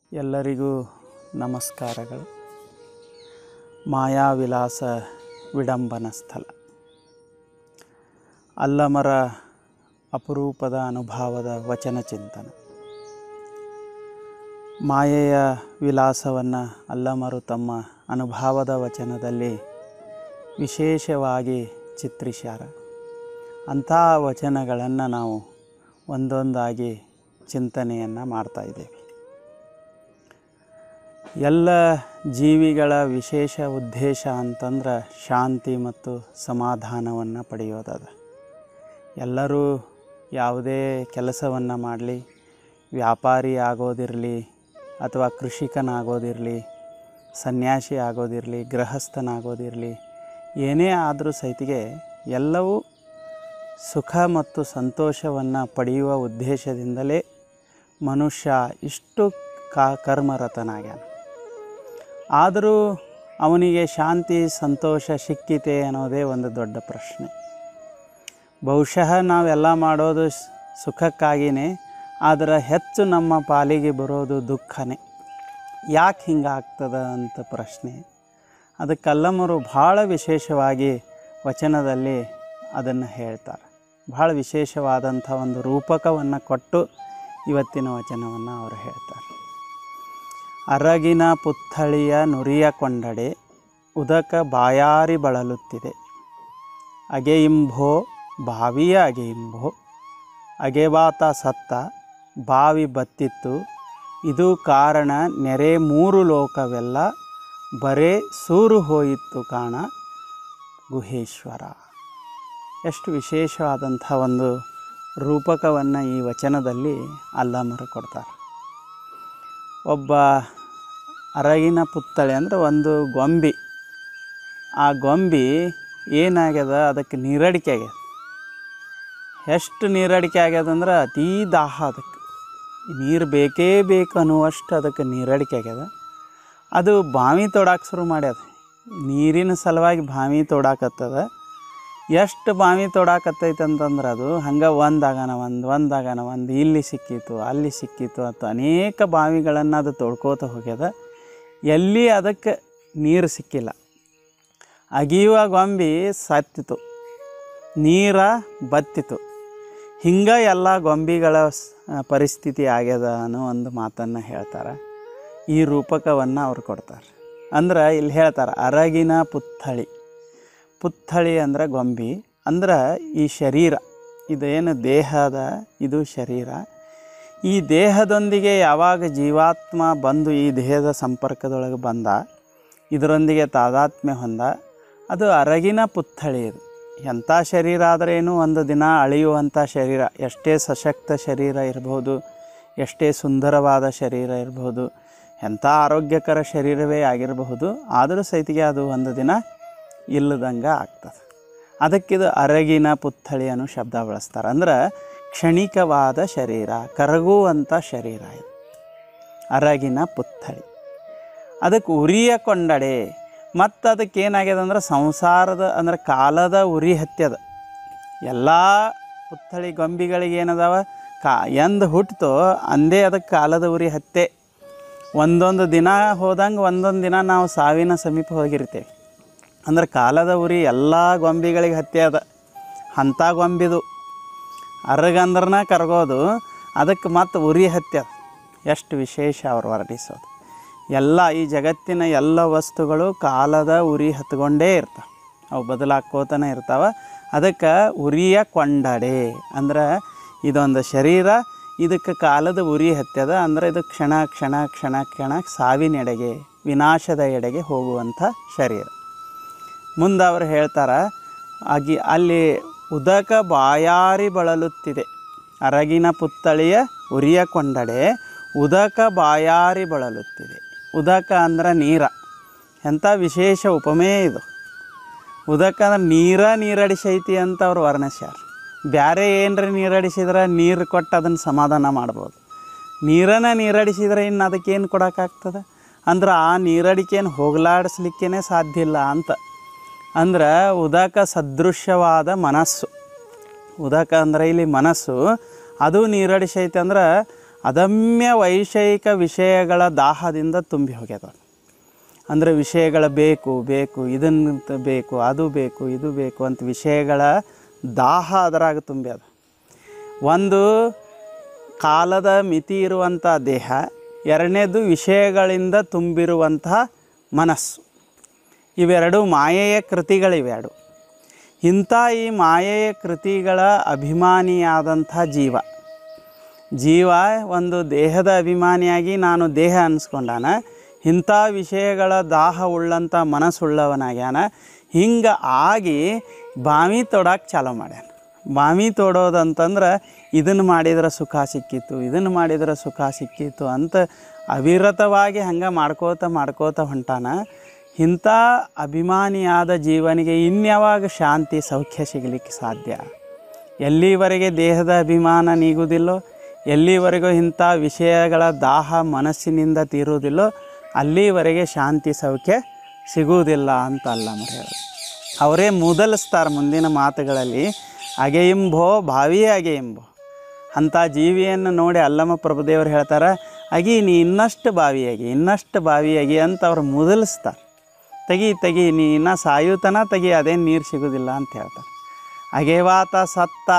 ಎಲ್ಲರಿಗೂ ನಮಸ್ಕಾರಗಳು ಮಾಯಾವಿಲಾಸ ವಿಡಂಬನ ಸ್ಥಳ ಅಲ್ಲಮರ ಅಪರೂಪದ ಅನುಭಾವದ ವಚನ ಚಿಂತನ ಮಾಯೆಯ ವಿಲಾಸವನ್ನು ಅಲ್ಲಮರು ತಮ್ಮ ಅನುಭಾವದ ವಚನದಲ್ಲಿ ವಿಶೇಷವಾಗಿ ಚಿತ್ರಿಸ್ಯಾರ ಅಂಥ ವಚನಗಳನ್ನು ನಾವು ಒಂದೊಂದಾಗಿ ಚಿಂತನೆಯನ್ನು ಮಾಡ್ತಾ ಇದ್ದೇವೆ ಎಲ್ಲ ಜೀವಿಗಳ ವಿಶೇಷ ಉದ್ದೇಶ ಅಂತಂದ್ರೆ ಶಾಂತಿ ಮತ್ತು ಸಮಾಧಾನವನ್ನು ಪಡೆಯೋದದ ಎಲ್ಲರೂ ಯಾವುದೇ ಕೆಲಸವನ್ನು ಮಾಡಲಿ ವ್ಯಾಪಾರಿ ಆಗೋದಿರಲಿ ಅಥವಾ ಕೃಷಿಕನಾಗೋದಿರಲಿ ಸನ್ಯಾಸಿ ಆಗೋದಿರಲಿ ಗೃಹಸ್ಥನಾಗೋದಿರಲಿ ಏನೇ ಆದರೂ ಸಹಿತಿಗೆ ಎಲ್ಲವೂ ಸುಖ ಮತ್ತು ಸಂತೋಷವನ್ನು ಪಡೆಯುವ ಉದ್ದೇಶದಿಂದಲೇ ಮನುಷ್ಯ ಇಷ್ಟು ಕಾ ಕರ್ಮರತನಾಗ್ಯಾನ ಆದರೂ ಅವನಿಗೆ ಶಾಂತಿ ಸಂತೋಷ ಸಿಕ್ಕಿತೆ ಅನ್ನೋದೇ ಒಂದು ದೊಡ್ಡ ಪ್ರಶ್ನೆ ಬಹುಶಃ ನಾವೆಲ್ಲ ಮಾಡೋದು ಸ್- ಸುಖಕ್ಕಾಗಿಯೇ ಆದರೆ ಹೆಚ್ಚು ನಮ್ಮ ಪಾಲಿಗೆ ಬರೋದು ದುಃಖನೇ ಯಾಕೆ ಹಿಂಗೆ ಆಗ್ತದ ಅಂತ ಪ್ರಶ್ನೆ ಅದಕ್ಕೆ ಕಲ್ಲಮ್ಮರು ಭಾಳ ವಿಶೇಷವಾಗಿ ವಚನದಲ್ಲಿ ಅದನ್ನು ಹೇಳ್ತಾರೆ ಭಾಳ ವಿಶೇಷವಾದಂಥ ಒಂದು ರೂಪಕವನ್ನು ಕೊಟ್ಟು ಇವತ್ತಿನ ವಚನವನ್ನು ಅವರು ಹೇಳ್ತಾರೆ ಅರಗಿನ ಪುತ್ಥಳಿಯ ನುರಿಯ ಕೊಂಡಡೆ ಉದಕ ಬಾಯಾರಿ ಬಳಲುತ್ತಿದೆ ಅಗೆಯಿಂಭೋ ಬಾವಿಯ ಅಗೆಯಿಂಭೋ ಅಗೆಬಾತ ಸತ್ತ ಬಾವಿ ಬತ್ತಿತ್ತು ಇದು ಕಾರಣ ನೆರೆ ಮೂರು ಲೋಕವೆಲ್ಲ ಬರೇ ಸೂರು ಹೋಯಿತು ಕಾಣ ಗುಹೇಶ್ವರ ಎಷ್ಟು ವಿಶೇಷವಾದಂಥ ಒಂದು ರೂಪಕವನ್ನು ಈ ವಚನದಲ್ಲಿ ಅಲ್ಲಮರು ಕೊಡ್ತಾರೆ ಒಬ್ಬ ಅರಗಿನ ಪುತ್ಥಳಿ ಅಂದರೆ ಒಂದು ಗೊಂಬಿ ಆ ಗೊಂಬಿ ಏನಾಗ್ಯದ ಅದಕ್ಕೆ ನೀರಡಿಕೆ ಆಗ್ಯದ ಎಷ್ಟು ನೀರಡಿಕೆ ಆಗ್ಯದ ಅಂದ್ರೆ ಅತೀ ದಾಹ ಅದಕ್ಕೆ ನೀರು ಬೇಕೇ ಬೇಕು ಅನ್ನುವಷ್ಟು ಅದಕ್ಕೆ ನೀರಡಿಕೆ ಆಗ್ಯದ ಅದು ಬಾವಿ ತೋಡಾಕ ಶುರು ಮಾಡ್ಯದ ನೀರಿನ ಸಲುವಾಗಿ ಬಾವಿ ತೋಡಾಕತ್ತದ ಎಷ್ಟು ಬಾವಿ ತೋಡಾಕತ್ತೈತೆ ಅಂತಂದ್ರೆ ಅದು ಹಂಗೆ ಒಂದಾಗನ ಒಂದು ಒಂದಾಗನ ಒಂದು ಇಲ್ಲಿ ಸಿಕ್ಕಿತು ಅಲ್ಲಿ ಸಿಕ್ಕಿತು ಅಂತ ಅನೇಕ ಬಾವಿಗಳನ್ನು ಅದು ತೊಳ್ಕೋತ ಹೋಗ್ಯದ ಎಲ್ಲಿ ಅದಕ್ಕೆ ನೀರು ಸಿಕ್ಕಿಲ್ಲ ಅಗಿಯುವ ಗೊಂಬಿ ಸತ್ತಿತು ನೀರ ಬತ್ತಿತು ಹಿಂಗೆ ಎಲ್ಲ ಗೊಂಬಿಗಳ ಸ್- ಪರಿಸ್ಥಿತಿ ಆಗ್ಯದ ಅನ್ನೋ ಒಂದು ಮಾತನ್ನು ಹೇಳ್ತಾರೆ ಈ ರೂಪಕವನ್ನು ಅವ್ರು ಕೊಡ್ತಾರೆ ಅಂದ್ರೆ ಇಲ್ಲಿ ಹೇಳ್ತಾರೆ ಅರಗಿನ ಪುತ್ಥಳಿ ಪುತ್ಥಳಿ ಅಂದ್ರೆ ಗೊಂಬಿ ಅಂದ್ರೆ ಈ ಶರೀರ ಇದೇನು ದೇಹದ ಇದು ಶರೀರ ಈ ದೇಹದೊಂದಿಗೆ ಯಾವಾಗ ಜೀವಾತ್ಮ ಬಂದು ಈ ದೇಹದ ಸಂಪರ್ಕದೊಳಗೆ ಬಂದ ಇದರೊಂದಿಗೆ ತಾದಾತ್ಮ್ಯ ಹೊಂದ ಅದು ಅರಗಿನ ಪುತ್ಥಳಿ ಇದು ಎಂಥ ಶರೀರ ಆದರೇನು ಒಂದು ದಿನ ಅಳಿಯುವಂಥ ಶರೀರ ಎಷ್ಟೇ ಸಶಕ್ತ ಶರೀರ ಇರ್ಬೋದು ಎಷ್ಟೇ ಸುಂದರವಾದ ಶರೀರ ಇರ್ಬೋದು ಎಂಥ ಆರೋಗ್ಯಕರ ಶರೀರವೇ ಆಗಿರಬಹುದು ಆದರೂ ಸಹಿತಿಗೆ ಅದು ಒಂದು ದಿನ ಇಲ್ಲದಂಗೆ ಆಗ್ತದೆ ಅದಕ್ಕಿದು ಅರಗಿನ ಪುತ್ಥಳಿ ಅನ್ನೋ ಶಬ್ದ ಬಳಸ್ತಾರೆ ಅಂದ್ರೆ ಕ್ಷಣಿಕವಾದ ಶರೀರ ಕರಗುವಂಥ ಶರೀರ ಇದು ಅರಗಿನ ಪುತ್ಥಳಿ ಅದಕ್ಕೆ ಉರಿಯ ಕೊಂಡಡೆ ಮತ್ತು ಅದಕ್ಕೆ ಏನಾಗ್ಯದ ಅಂದ್ರೆ ಸಂಸಾರದ ಅಂದ್ರೆ ಕಾಲದ ಉರಿ ಹತ್ಯದ ಎಲ್ಲ ಪುತ್ಥಳಿ ಗೊಂಬಿಗಳಿಗೆ ಏನದಾವ ಕಾ ಎಂದು ಹುಟ್ಟಿತೋ ಅಂದೇ ಅದಕ್ಕೆ ಕಾಲದ ಉರಿ ಹತ್ತೆ ಒಂದೊಂದು ದಿನ ಹೋದಂಗೆ ಒಂದೊಂದು ದಿನ ನಾವು ಸಾವಿನ ಸಮೀಪ ಹೋಗಿರ್ತೇವೆ ಅಂದ್ರೆ ಕಾಲದ ಉರಿ ಎಲ್ಲ ಗೊಂಬಿಗಳಿಗೆ ಹತ್ಯೆ ಅದ ಅಂಥ ಗೊಂಬಿದು ಅರಗಂದ್ರನ ಕರಗೋದು ಅದಕ್ಕೆ ಮತ್ತೆ ಉರಿ ಹತ್ಯದ ಎಷ್ಟು ವಿಶೇಷ ಅವ್ರು ವರ್ಣಿಸೋದು ಎಲ್ಲ ಈ ಜಗತ್ತಿನ ಎಲ್ಲ ವಸ್ತುಗಳು ಕಾಲದ ಉರಿ ಹತ್ಕೊಂಡೇ ಇರ್ತಾವೆ ಅವು ಬದಲಾಕೋತನೇ ಇರ್ತಾವೆ ಅದಕ್ಕೆ ಉರಿಯ ಕೊಂಡಡೆ ಅಂದ್ರೆ ಇದೊಂದು ಶರೀರ ಇದಕ್ಕೆ ಕಾಲದ ಉರಿ ಹತ್ಯದ ಅಂದ್ರೆ ಇದು ಕ್ಷಣ ಕ್ಷಣ ಕ್ಷಣ ಕ್ಷಣ ಸಾವಿನೆಡೆಗೆ ವಿನಾಶದ ಎಡೆಗೆ ಹೋಗುವಂಥ ಶರೀರ ಮುಂದೆ ಅವರು ಹೇಳ್ತಾರೆ ಆಗಿ ಅಲ್ಲಿ ಉದಕ ಬಾಯಾರಿ ಬಳಲುತ್ತಿದೆ ಅರಗಿನ ಪುತ್ಥಳಿಯ ಉರಿಯ ಕೊಂಡಡೆ ಉದಕ ಬಾಯಾರಿ ಬಳಲುತ್ತಿದೆ ಉದಕ ಅಂದ್ರೆ ನೀರ ಎಂಥ ವಿಶೇಷ ಉಪಮೆ ಇದು ಉದಕ ಅಂದ್ರೆ ನೀರ ನೀರಡಿಸೈತಿ ಅಂತ ಅವ್ರು ವರ್ಣಿಸ್ಯಾರ ಬ್ಯಾರೆ ಏನರ ನೀರಡಿಸಿದ್ರೆ ನೀರು ಕೊಟ್ಟು ಅದನ್ನು ಸಮಾಧಾನ ಮಾಡ್ಬೋದು ನೀರನ್ನು ನೀರಡಿಸಿದ್ರೆ ಇನ್ನು ಅದಕ್ಕೇನು ಕೊಡೋಕ್ಕಾಗ್ತದೆ ಅಂದ್ರೆ ಆ ನೀರಡಿಕೆಯನ್ನು ಹೋಗಲಾಡಿಸ್ಲಿಕ್ಕೇ ಸಾಧ್ಯ ಇಲ್ಲ ಅಂತ ಅಂದ್ರೆ ಉದಕ ಸದೃಶ್ಯವಾದ ಮನಸ್ಸು ಉದಕ ಅಂದ್ರೆ ಇಲ್ಲಿ ಮನಸ್ಸು ಅದು ನೀರಡಿಸೈತೆ ಅಂದ್ರೆ ಅದಮ್ಯ ವೈಷಯಿಕ ವಿಷಯಗಳ ದಾಹದಿಂದ ತುಂಬಿ ಹೋಗ್ಯದ ಅಂದರೆ ವಿಷಯಗಳ ಬೇಕು ಬೇಕು ಇದನ್ನು ತ- ಬೇಕು ಅದು ಬೇಕು ಇದು ಬೇಕು ಅಂತ ವಿಷಯಗಳ ದಾಹ ಅದರಾಗ ತುಂಬ್ಯದ ಒಂದು ಕಾಲದ ಮಿತಿ ಇರುವಂಥ ದೇಹ ಎರಡನೇದು ವಿಷಯಗಳಿಂದ ತುಂಬಿರುವಂತಹ ಮನಸ್ಸು ಇವೆರಡು ಮಾಯೆಯ ಕೃತಿಗಳಿವೆರಡು ಇಂಥ ಈ ಮಾಯೆಯ ಕೃತಿಗಳ ಅಭಿಮಾನಿಯಾದಂಥ ಜೀವ ಜೀವ ಒಂದು ದೇಹದ ಅಭಿಮಾನಿಯಾಗಿ ನಾನು ದೇಹ ಅನ್ಸ್ಕೊಂಡಾನ ಇಂಥ ವಿಷಯಗಳ ದಾಹ ಉಳ್ಳಂಥ ಮನಸ್ಸುಳ್ಳವನಾಗ್ಯಾನ ಹಿಂಗೆ ಆಗಿ ಬಾವಿ ತೋಡಕ್ಕೆ ಚಾಲೂ ಮಾಡ್ಯಾನ ಬಾವಿ ತೋಡೋದಂತಂದ್ರೆ ಇದನ್ನು ಮಾಡಿದ್ರೆ ಸುಖ ಸಿಕ್ಕಿತ್ತು ಇದನ್ನು ಮಾಡಿದ್ರೆ ಸುಖ ಸಿಕ್ಕಿತ್ತು ಅಂತ ಅವಿರತವಾಗಿ ಹಂಗೆ ಮಾಡ್ಕೋತ ಮಾಡ್ಕೋತ ಹೊಂಟಾನ ಇಂಥ ಅಭಿಮಾನಿಯಾದ ಜೀವನಿಗೆ ಇನ್ಯಾವಾಗ ಶಾಂತಿ ಸೌಖ್ಯ ಸಿಗಲಿಕ್ಕೆ ಸಾಧ್ಯ ಎಲ್ಲಿವರೆಗೆ ದೇಹದ ಅಭಿಮಾನ ನೀಗುವುದಿಲ್ಲೋ ಎಲ್ಲಿವರೆಗೂ ಇಂಥ ವಿಷಯಗಳ ದಾಹ ಮನಸ್ಸಿನಿಂದ ತೀರುವುದಿಲ್ಲೋ ಅಲ್ಲಿವರೆಗೆ ಶಾಂತಿ ಸೌಖ್ಯ ಸಿಗುವುದಿಲ್ಲ ಅಂತ ಅಲ್ಲ ಮರ ಹೇಳೋದು ಅವರೇ ಮೊದಲಿಸ್ತಾರೆ ಮುಂದಿನ ಮಾತುಗಳಲ್ಲಿ ಅಗೆಯಿಂಬೋ ಭಾವಿಯೇ ಅಗೆಯಿಂಬೋ ಅಂಥ ಜೀವಿಯನ್ನು ನೋಡಿ ಅಲ್ಲಮ್ಮ ಪ್ರಭುದೇವರು ಹೇಳ್ತಾರೆ ಅಗಿ ನೀ ಇನ್ನಷ್ಟು ಬಾವಿಯಾಗಿ ಇನ್ನಷ್ಟು ಬಾವಿಯಾಗಿ ಅಂತ ಅವ್ರು ಮೊದಲಿಸ್ತಾರೆ ತೆಗಿ ತೆಗಿ ನೀ ಇನ್ನು ಸಾಯುತನ ತೆಗಿ ಅದೇನು ನೀರು ಸಿಗೋದಿಲ್ಲ ಅಂತ ಹೇಳ್ತಾರೆ ಅಗೆವಾತ ಸತ್ತ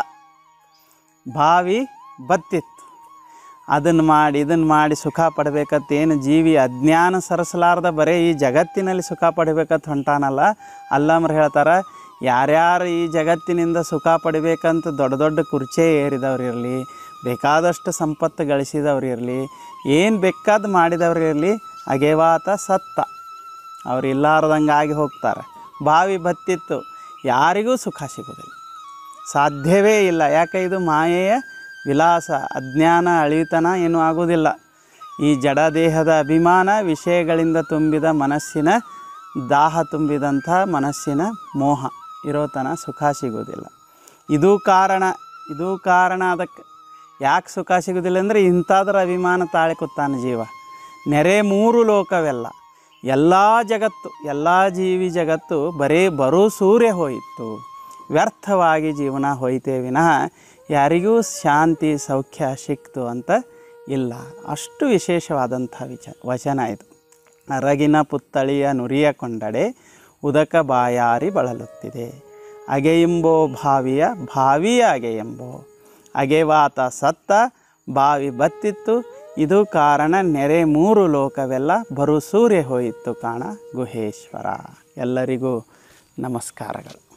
ಬಾವಿ ಬತ್ತಿತ್ತು ಅದನ್ನು ಮಾಡಿ ಇದನ್ನು ಮಾಡಿ ಸುಖ ಪಡಬೇಕಂತ ಏನು ಜೀವಿ ಅಜ್ಞಾನ ಸರಸಲಾರ್ದ ಬರೀ ಈ ಜಗತ್ತಿನಲ್ಲಿ ಸುಖ ಪಡಿಬೇಕಂತ ಹೊಂಟಾನಲ್ಲ ಅಲ್ಲಮ್ರು ಹೇಳ್ತಾರೆ ಯಾರ್ಯಾರು ಈ ಜಗತ್ತಿನಿಂದ ಸುಖ ಪಡಿಬೇಕಂತ ದೊಡ್ಡ ದೊಡ್ಡ ಕುರ್ಚೆ ಏರಿದವ್ರು ಇರಲಿ ಬೇಕಾದಷ್ಟು ಸಂಪತ್ತು ಗಳಿಸಿದವ್ರು ಇರಲಿ ಏನು ಬೇಕಾದ ಮಾಡಿದವ್ರು ಇರಲಿ ಅಗೆವಾತ ಸತ್ತ ಅವ್ರು ಇಲ್ಲಾರ್ದಂಗೆ ಆಗಿ ಹೋಗ್ತಾರೆ ಬಾವಿ ಬತ್ತಿತ್ತು ಯಾರಿಗೂ ಸುಖ ಸಿಗೋದಿಲ್ಲ ಸಾಧ್ಯವೇ ಇಲ್ಲ ಯಾಕೆ ಇದು ಮಾಯೆಯ ವಿಲಾಸ ಅಜ್ಞಾನ ಅಳಿತನ ಏನೂ ಆಗೋದಿಲ್ಲ ಈ ಜಡ ದೇಹದ ಅಭಿಮಾನ ವಿಷಯಗಳಿಂದ ತುಂಬಿದ ಮನಸ್ಸಿನ ದಾಹ ತುಂಬಿದಂಥ ಮನಸ್ಸಿನ ಮೋಹ ಇರೋತನ ಸುಖ ಸಿಗೋದಿಲ್ಲ ಇದು ಕಾರಣ ಇದು ಕಾರಣ ಅದಕ್ಕೆ ಯಾಕೆ ಸುಖ ಸಿಗೋದಿಲ್ಲ ಅಂದರೆ ಇಂಥದ್ರ ಅಭಿಮಾನ ತಾಳಿಕೊತ್ತಾನೆ ಜೀವ ನೆರೆ ಮೂರು ಲೋಕವೆಲ್ಲ ಎಲ್ಲ ಜಗತ್ತು ಎಲ್ಲ ಜೀವಿ ಜಗತ್ತು ಬರೀ ಬರೋ ಸೂರ್ಯ ಹೋಯಿತು ವ್ಯರ್ಥವಾಗಿ ಜೀವನ ಹೋಯ್ತೇ ವಿನಃ ಯಾರಿಗೂ ಶಾಂತಿ ಸೌಖ್ಯ ಸಿಕ್ತು ಅಂತ ಇಲ್ಲ ಅಷ್ಟು ವಿಶೇಷವಾದಂಥ ವಿಚ ವಚನ ಇದು ಅರಗಿನ ಪುತ್ತಳಿಯ ನುರಿಯ ಕೊಂಡಡೆ ಉದಕ ಬಾಯಾರಿ ಬಳಲುತ್ತಿದೆ ಅಗೆಯೆಂಬೋ ಭಾವಿಯ ಭಾವಿಯ ಅಗೆಯೆಂಬೋ ಅಗೆವಾತ ಸತ್ತ ಬಾವಿ ಬತ್ತಿತ್ತು ಇದು ಕಾರಣ ನೆರೆ ಮೂರು ಲೋಕವೆಲ್ಲ ಬರು ಸೂರ್ಯ ಹೋಯಿತು ಕಾಣ ಗುಹೇಶ್ವರ ಎಲ್ಲರಿಗೂ ನಮಸ್ಕಾರಗಳು